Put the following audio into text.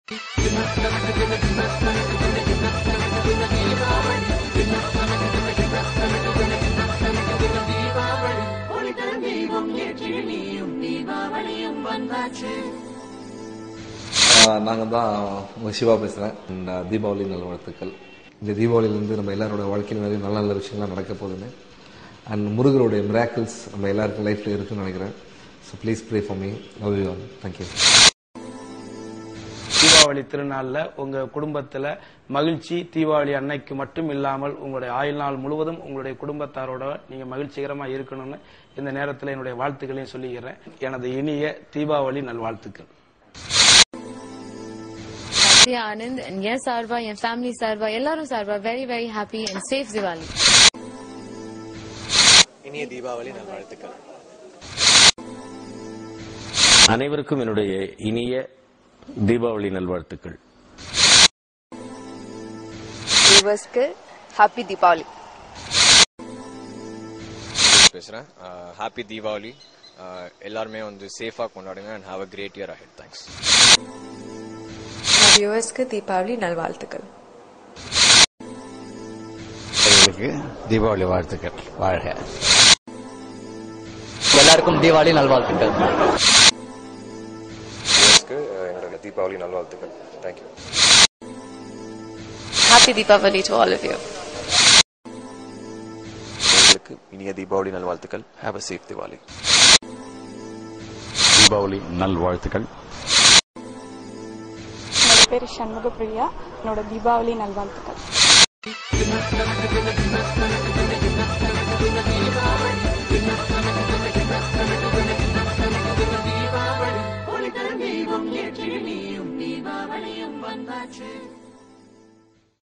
நாங்கள் தான் உங்கள் சிவா பேசுகிறேன் இந்த தீபாவளி நல்வாழ்த்துக்கள் இந்த தீபாவளியிலேருந்து நம்ம எல்லாரோட வாழ்க்கையில் நிறைய நல்ல நல்ல விஷயங்கள்லாம் நடக்க போகுதுன்னு அண்ட் முருகருடைய மிராக்கிள்ஸ் நம்ம எல்லாருக்கும் லைஃப்பில் இருக்குன்னு நினைக்கிறேன் so please pray for me love you all thank you Deepavali திருநாள்ல உங்க குடும்பத்துல மகிழ்ச்சி தீபாவளி அன்னைக்கு மட்டும் இல்லாமல் உங்களுடைய ஆயுள் நாள் முழுவதும் உங்களுடைய குடும்பத்தாரோட நீங்க மகிழ்ச்சிகரமா இருக்கணும்னு இந்த நேரத்துல என்னுடைய வாழ்த்துக்களையும் சொல்லிக்கிறேன் எனது இனிய தீபாவளி நல்வாழ்த்துக்கள் சத்யா ஆனந்த் and என் சார்பா என் ஃபேமிலி சார்பா எல்லாரும் சார்பா very very happy and safe Diwali இனிய தீபாவளி நல்வாழ்த்துக்கள் அனைவருக்கும் என்னுடைய இனிய தீபாவளி நல்வாழ்த்துக்கள் வியூவர்ஸ்க்கு ஹாப்பி தீபாவளி பேசுறேன் ஹாப்பி தீபாவளி அஹ், எல்லாருமே வந்து சேஃபா கொண்டாடுங்க and have a great year ahead thanks வியூவர்ஸ்க்கு தீபாவளி நல்வாழ்த்துக்கள் எங்களுக்கு தீபாவளி வாழ்த்துக்கள் வாழ்க எல்லாருக்கும் தீபாவளி நல்வாழ்த்துக்கள் எங்களோட தீபாவளி நல்வாழ்த்துக்கள் thank you happy Deepavali to all of you உங்களுக்கு இனிய தீபாவளி நல்வாழ்த்துக்கள் have a safe Deepavali Deepavali நல்வாழ்த்துக்கள் என்னோட பேர் சண்முக பிரியா என்னோட தீபாவளி நல்வாழ்த்துக்கள் தீபாவளி தீபாவளியும் வந்தாச்சு